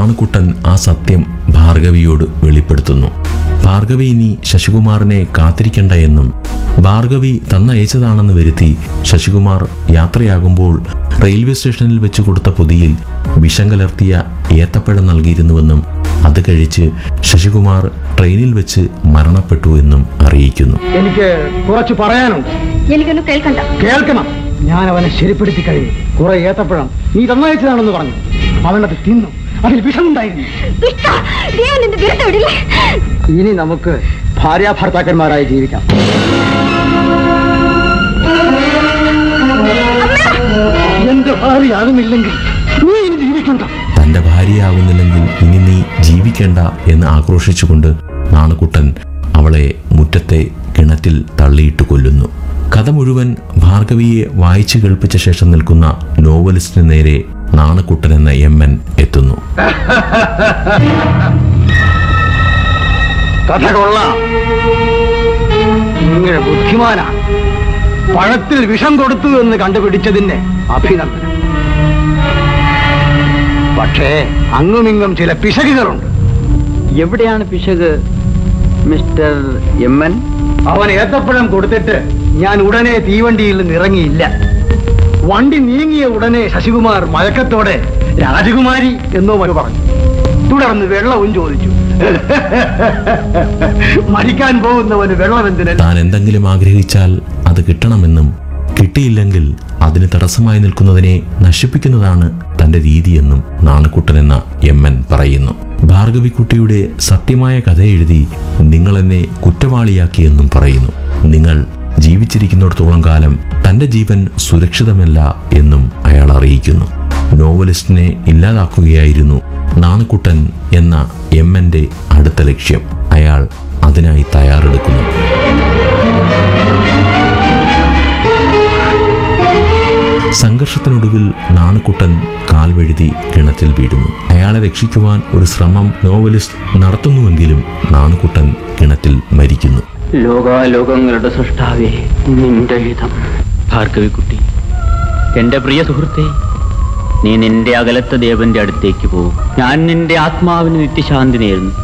നാണുക്കുട്ടൻ ആ സത്യം ഭാർഗവിയോട് വെളിപ്പെടുത്തുന്നു ഭാർഗവി ഇനി ശശികുമാറിനെ കാത്തിരിക്കണ്ട എന്നും ഭാർഗവി തന്നയച്ചതാണെന്ന് വരുത്തി ശശികുമാർ യാത്രയാകുമ്പോൾ റെയിൽവേ സ്റ്റേഷനിൽ വെച്ച് കൊടുത്ത പൊതിയിൽ വിഷം കലർത്തിയ ഏത്തപ്പഴം നൽകിയിരുന്നുവെന്നും അത് കഴിച്ച് ശശികുമാർ ട്രെയിനിൽ വെച്ച് മരണപ്പെട്ടു എന്നും അറിയിക്കുന്നു എനിക്ക് കുറച്ച് പറയാനുണ്ട് എനിക്കൊന്നും കേൾക്കണ്ട കേൾക്കണം ഞാൻ അവനെ ശരിപ്പെടുത്തി കഴിഞ്ഞു കുറെ ഏത്തപ്പഴം നീ തന്നയച്ചതാണെന്ന് പറഞ്ഞു അവനത് തിന്നു അതിൽ വിഷമുണ്ടായിരുന്നു ദുഷ്ട, ദേവൻ എന്നെ വെറുതെ വിടില്ലേ ഇനി നമുക്ക് ഭാര്യ ഭർത്താക്കന്മാരായി ജീവിക്കാം എന്റെ ഭാര്യയാകുന്നില്ലെങ്കിൽ നീ ഇനി ജീവിക്കണ്ട തന്റെ ഭാര്യയാകുന്നില്ലെങ്കിൽ ഇനി നീ ജീവിക്കേണ്ട എന്ന് ആക്രോശിച്ചുകൊണ്ട് നാണുക്കുട്ടൻ അവളെ മുറ്റത്തെ കിണറ്റിൽ തള്ളിയിട്ട് കൊല്ലുന്നു കഥ മുഴുവൻ ഭാർഗവിയെ വായിച്ചു കേൾപ്പിച്ച ശേഷം നിൽക്കുന്ന നോവലിസ്റ്റിന് നേരെ നാണക്കുട്ടൻ എന്ന എം എൻ എത്തുന്നു കഥ കൊള്ളാം ഇങ്ങനെ ബുദ്ധിമാനാണ് പഴത്തിൽ വിഷം കൊടുത്തു എന്ന് കണ്ടുപിടിച്ചതിന് അഭിനന്ദനം പക്ഷേ അങ്ങുമിങ്ങും ചില പിശകുകളുണ്ട് എവിടെയാണ് പിശക് മിസ്റ്റർ എം എൻ അവൻ ഏത്തപ്പഴം കൊടുത്തിട്ട് ഞാൻ ഉടനെ തീവണ്ടിയിൽ നിന്ന് ഇറങ്ങിയില്ല വണ്ടി നീങ്ങിയ ഉടനെ ശശികുമാർ മയക്കത്തോടെ രാജകുമാരി എന്നോ മറ്റു പറഞ്ഞു തുടർന്ന് വെള്ളവും ചോദിച്ചു മരിക്കാൻ പോകുന്നവന് വെള്ളം എന്തിനല്ല താൻ എന്തെങ്കിലും ആഗ്രഹിച്ചാൽ അത് കിട്ടണമെന്നും കിട്ടിയില്ലെങ്കിൽ അതിന് തടസ്സമായി നിൽക്കുന്നതിനെ നശിപ്പിക്കുന്നതാണ് തന്റെ രീതിയെന്നും നാണക്കുട്ടൻ എന്ന എം എൻ പറയുന്നു ഭാർഗവിക്കുട്ടിയുടെ സത്യമായ കഥ എഴുതി നിങ്ങളെന്നെ കുറ്റവാളിയാക്കിയെന്നും പറയുന്നു നിങ്ങൾ ജീവിച്ചിരിക്കുന്നിടത്തോളം കാലം തന്റെ ജീവൻ സുരക്ഷിതമല്ല എന്നും അയാൾ അറിയിക്കുന്നു നോവലിസ്റ്റിനെ ഇല്ലാതാക്കുകയായിരുന്നു നാണക്കുട്ടൻ എന്ന എം എൻ്റെ അടുത്ത ലക്ഷ്യം അയാൾ അതിനായി തയ്യാറെടുക്കുന്നു സംഘർഷത്തിനൊടുവിൽ നാണുക്കുട്ടൻ കാൽവഴുതി കിണറ്റിൽ വീഴുന്നു അയാളെ രക്ഷിക്കുവാൻ ഒരു ശ്രമം നോവലിസ്റ്റ് നടത്തുന്നുവെങ്കിലും നാണുക്കുട്ടൻ കിണറ്റിൽ മരിക്കുന്നു ലോകാലോകങ്ങളുടെ സൃഷ്ടാവേ നിന്റെ ഹിതം ഭാർഗവിക്കുട്ടി എന്റെ പ്രിയ സുഹൃത്തെ നീ നിന്റെ അകലത്തെ ദേവന്റെ അടുത്തേക്ക് പോകും ഞാൻ നിന്റെ ആത്മാവിന് നിത്യശാന്തി നേരുന്നു